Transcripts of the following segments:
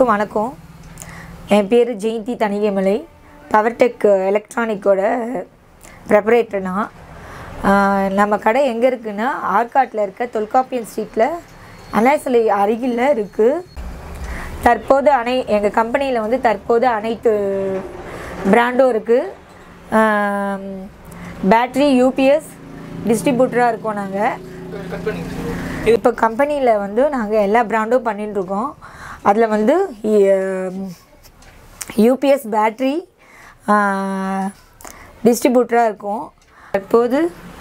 எல்லாருக்கும் வணக்கம் என் பேர் ஜெயந்தி தணிகைமலை பவர்டெக் எலக்ட்ரானிக்கோட ப்ரெப்பரேட்டர் நான் ஆஹ் நம்ம கடை எங்கே இருக்குன்னா ஆற்காட்டில் இருக்க தொல்காப்பியன் ஸ்ட்ரீட்டில் அண்ணாசிலை அருகில் இருக்குது தற்போது அனை எங்கள் கம்பெனியில் வந்து தற்போது அனைத்து பிராண்டும் இருக்குது பேட்ரி யூபிஎஸ் டிஸ்ட்ரிபியூட்டராக இருக்கோம் நாங்கள் இப்போ கம்பெனியில் வந்து நாங்கள் எல்லா பிராண்டும் பண்ணிட்டு இருக்கோம் அதில் வந்து யூபிஎஸ் பேட்ரி டிஸ்ட்ரிபியூட்டராக இருக்கும் தற்போது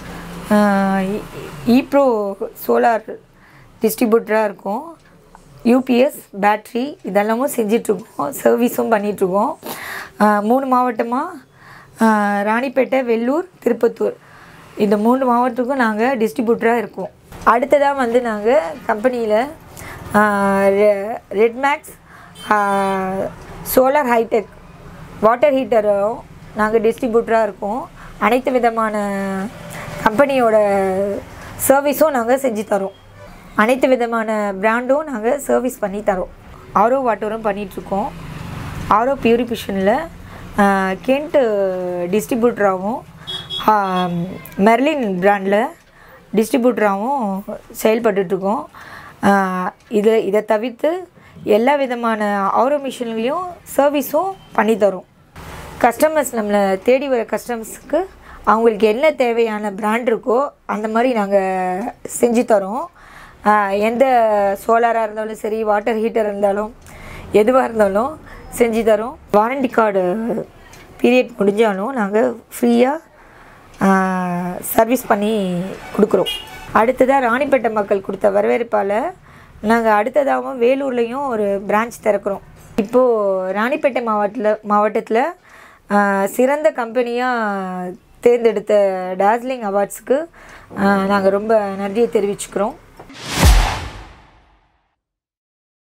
ஈப்ரோ சோலார் டிஸ்ட்ரிபியூட்டராக இருக்கும் யூபிஎஸ் பேட்ரி இதெல்லாமும் செஞ்சிட்ருக்கோம் சர்வீஸும் பண்ணிகிட்ருக்கோம் மூணு மாவட்டமாக ராணிப்பேட்டை வெள்ளூர் திருப்பத்தூர் இந்த மூணு மாவட்டத்துக்கும் நாங்கள் டிஸ்ட்ரிபியூட்டராக இருக்கோம் அடுத்ததாக வந்து நாங்கள் கம்பெனியில் ரெட்மேக்ஸ் சோலார் ஹைடெக் வாட்டர் ஹீட்டரும் நாங்கள் டிஸ்ட்ரிபியூட்டராக இருக்கோம் அனைத்து விதமான கம்பெனியோட சர்வீஸும் நாங்கள் செஞ்சு தரோம் அனைத்து விதமான பிராண்டும் நாங்கள் சர்வீஸ் பண்ணி தரோம் ஆரோ வாட்டரும் பண்ணிகிட்ருக்கோம் ஆரோ பியூரிஃபிஷனில் கென்ட்டு டிஸ்ட்ரிபியூட்டராகவும் மெர்லின் பிராண்டில் டிஸ்ட்ரிபியூட்டராகவும் செயல்பட்டுட்ருக்கோம் இது இதை தவிர்த்து எல்லா விதமான ஆரோ மிஷின்லேயும் சர்வீஸும் பண்ணித்தரோம் கஸ்டமர்ஸ் நம்மளை தேடி வர கஸ்டமர்ஸுக்கு அவங்களுக்கு என்ன தேவையான பிராண்ட் இருக்கோ அந்த மாதிரி நாங்கள் செஞ்சு தரோம் எந்த சோலாராக இருந்தாலும் சரி வாட்டர் ஹீட்டர் இருந்தாலும் எதுவாக இருந்தாலும் செஞ்சு தரோம் வாரண்டி கார்டு பீரியட் முடிஞ்சாலும் நாங்கள் ஃப்ரீயாக சர்வீஸ் பண்ணி கொடுக்குறோம் அடுத்ததாக ராணிப்பேட்டை மக்கள் கொடுத்த வரவேற்பால் நாங்கள் அடுத்ததாகவும் வேலூர்லேயும் ஒரு பிரான்ச் திறக்கிறோம் இப்போது ராணிப்பேட்டை மாவட்டத்தில் மாவட்டத்தில் சிறந்த கம்பெனியாக தேர்ந்தெடுத்த டார்ஜிலிங் அவார்ட்ஸுக்கு நாங்கள் ரொம்ப நன்றியை தெரிவிச்சுக்கிறோம்